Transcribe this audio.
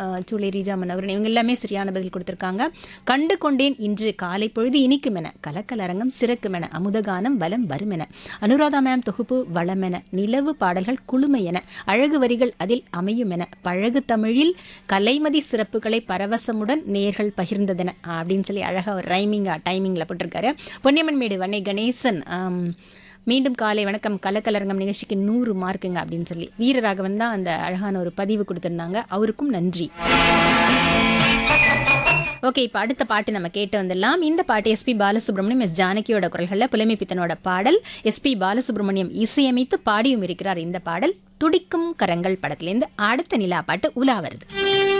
அஹ், சூளை ரீஜா மனோகரன் இவங்க எல்லாமே சரியான பதில் கொடுத்துருக்காங்க கண்டு கொண்டேன் இன்று காலை பொழுது இனிக்கும் என கலக்கலரங்கம் சிறக்கும் என அமுதகானம் வலம் வரும் என அனுராதா மேம் தொகுப்பு வளமென நிலவு பாடல்கள் குளுமை என அழகு வரிகள் அதில் அமையும் என பழகு தமிழில் கலைமதி சிறப்புகளை பரவசமுடன் நேர்கள் பகிர்ந்ததென அப்படின்னு சொல்லி அழகாக ஒரு ரைமிங்கா டைமிங்கில் போட்டிருக்காரு பொன்னியம்மன் மேடு வண்ணை கணேசன் ஆம், மீண்டும் காலை வணக்கம் கலக்கலரங்கம் நிகழ்ச்சிக்கு நூறு மார்க்குங்க அப்படின்னு சொல்லி வீரராகவன் தான் அந்த அழகான ஒரு பதிவு கொடுத்துருந்தாங்க அவருக்கும் நன்றி ஓகே இப்போ அடுத்த பாட்டு நம்ம கேட்டு வந்துடலாம் இந்த பாட்டு எஸ்பி பாலசுப்ரமணியம் எஸ் ஜானகியோட குரல்களில் புலமை பித்தனோட பாடல் எஸ்பி பாலசுப்ரமணியம் இசையமைத்து பாடியும் இருக்கிறார் இந்த பாடல் துடிக்கும் கரங்கள் படத்துலேருந்து அடுத்த நிலா பாட்டு உலா வருது